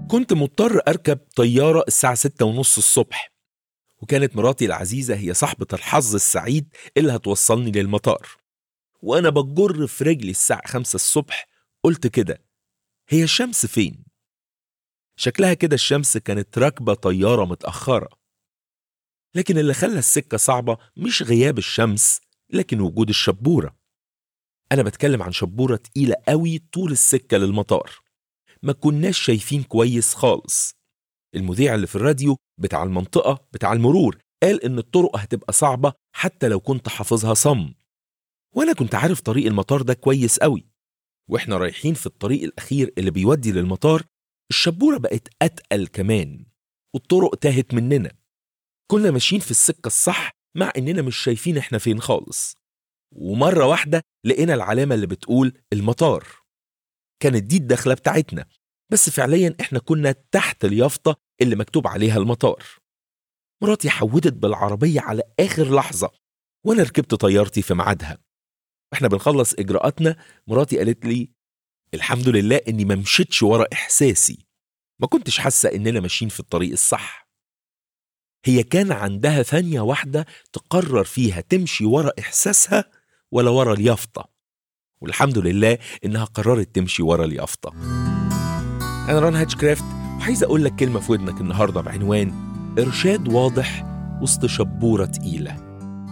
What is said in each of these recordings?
كنت مضطر أركب طيارة الساعة ستة ونص الصبح وكانت مراتي العزيزة هي صاحبة الحظ السعيد اللي هتوصلني للمطار وأنا بجر في رجلي الساعة خمسة الصبح قلت كده هي الشمس فين؟ شكلها كده الشمس كانت راكبة طيارة متأخرة لكن اللي خلى السكة صعبة مش غياب الشمس لكن وجود الشبورة أنا بتكلم عن شبورة تقيلة قوي طول السكة للمطار ما كناش شايفين كويس خالص المذيع اللي في الراديو بتاع المنطقة بتاع المرور قال إن الطرق هتبقى صعبة حتى لو كنت حافظها صم وأنا كنت عارف طريق المطار ده كويس قوي وإحنا رايحين في الطريق الأخير اللي بيودي للمطار الشبورة بقت أتقل كمان والطرق تاهت مننا كنا ماشيين في السكة الصح مع إننا مش شايفين إحنا فين خالص ومرة واحدة لقينا العلامة اللي بتقول المطار كانت دي الدخلة بتاعتنا بس فعليا إحنا كنا تحت اليافطة اللي مكتوب عليها المطار مراتي حودت بالعربية على آخر لحظة وأنا ركبت طيارتي في ميعادها واحنا بنخلص إجراءاتنا مراتي قالت لي الحمد لله إني ما مشيتش ورا إحساسي ما كنتش حاسة إننا ماشيين في الطريق الصح هي كان عندها ثانية واحدة تقرر فيها تمشي ورا إحساسها ولا ورا اليافطة والحمد لله إنها قررت تمشي ورا اليافطة أنا ران هاتشكرافت وعايز أقول لك كلمة في ودنك النهاردة بعنوان إرشاد واضح وسط شبورة تقيلة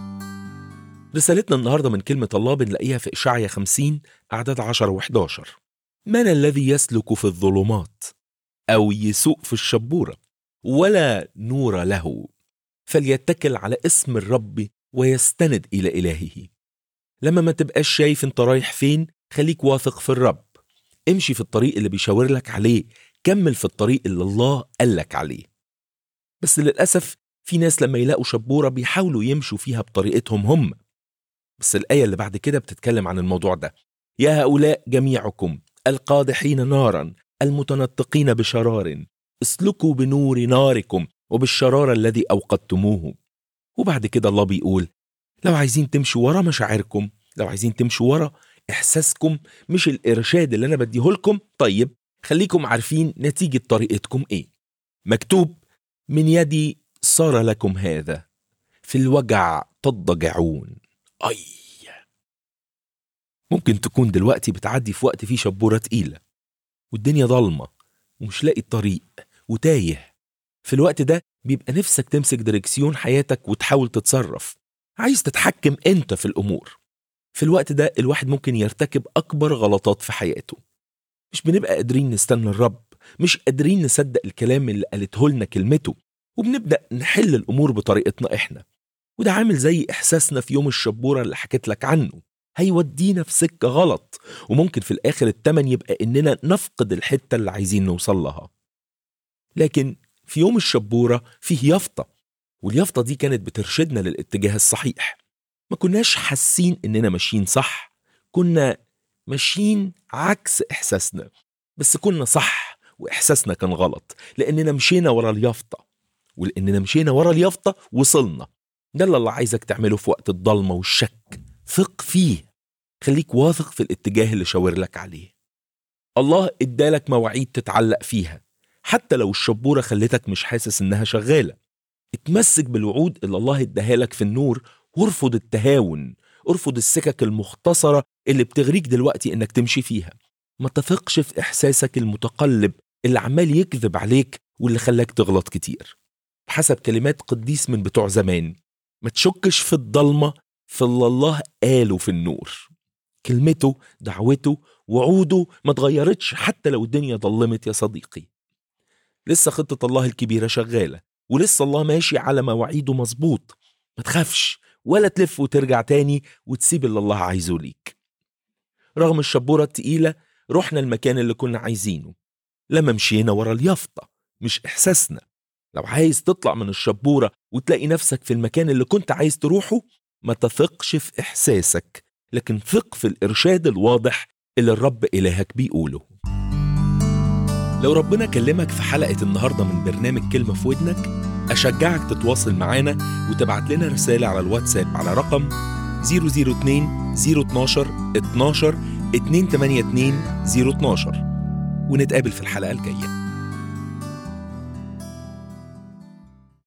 رسالتنا النهاردة من كلمة الله بنلاقيها في إشعيا 50 أعداد 10 و11 من الذي يسلك في الظلمات أو يسوق في الشبورة ولا نور له فليتكل على اسم الرب ويستند إلى إلهه لما ما تبقاش شايف انت رايح فين خليك واثق في الرب امشي في الطريق اللي بيشاور لك عليه كمل في الطريق اللي الله قالك عليه بس للأسف في ناس لما يلاقوا شبورة بيحاولوا يمشوا فيها بطريقتهم هم بس الآية اللي بعد كده بتتكلم عن الموضوع ده يا هؤلاء جميعكم القادحين نارا المتنطقين بشرار اسلكوا بنور ناركم وبالشرار الذي أوقدتموه وبعد كده الله بيقول لو عايزين تمشوا ورا مشاعركم لو عايزين تمشوا ورا إحساسكم مش الإرشاد اللي أنا بديهولكم طيب خليكم عارفين نتيجة طريقتكم إيه مكتوب من يدي صار لكم هذا في الوجع تضجعون أي ممكن تكون دلوقتي بتعدي في وقت فيه شبورة تقيلة والدنيا ضلمة ومش لاقي الطريق وتايه في الوقت ده بيبقى نفسك تمسك دريكسيون حياتك وتحاول تتصرف عايز تتحكم انت في الامور في الوقت ده الواحد ممكن يرتكب اكبر غلطات في حياته مش بنبقى قادرين نستنى الرب مش قادرين نصدق الكلام اللي قالته لنا كلمته وبنبدا نحل الامور بطريقتنا احنا وده عامل زي احساسنا في يوم الشبوره اللي حكيت لك عنه هيودينا في سكه غلط وممكن في الاخر التمن يبقى اننا نفقد الحته اللي عايزين نوصل لها لكن في يوم الشبوره فيه يافطه واليافطه دي كانت بترشدنا للاتجاه الصحيح ما كناش حاسين اننا ماشيين صح كنا ماشيين عكس احساسنا بس كنا صح واحساسنا كان غلط لاننا مشينا ورا اليافطه ولاننا مشينا ورا اليافطه وصلنا ده اللي الله عايزك تعمله في وقت الضلمه والشك ثق فيه خليك واثق في الاتجاه اللي شاور لك عليه الله ادالك مواعيد تتعلق فيها حتى لو الشبوره خلتك مش حاسس انها شغاله اتمسك بالوعود اللي الله اداها لك في النور وارفض التهاون ارفض السكك المختصره اللي بتغريك دلوقتي انك تمشي فيها ما تثقش في احساسك المتقلب اللي عمال يكذب عليك واللي خلاك تغلط كتير بحسب كلمات قديس من بتوع زمان ما تشكش في الضلمه في اللي الله قاله في النور كلمته دعوته وعوده ما اتغيرتش حتى لو الدنيا ضلمت يا صديقي لسه خطة الله الكبيرة شغالة ولسه الله ماشي على مواعيده مظبوط ما تخافش ولا تلف وترجع تاني وتسيب اللي الله عايزه ليك رغم الشبورة التقيلة رحنا المكان اللي كنا عايزينه لما مشينا ورا اليافطة مش إحساسنا لو عايز تطلع من الشبورة وتلاقي نفسك في المكان اللي كنت عايز تروحه ما تثقش في إحساسك لكن ثق في الإرشاد الواضح اللي الرب إلهك بيقوله لو ربنا كلمك في حلقة النهاردة من برنامج كلمة في ودنك أشجعك تتواصل معانا وتبعت لنا رسالة على الواتساب على رقم 002 012 12 282 012 ونتقابل في الحلقة الجاية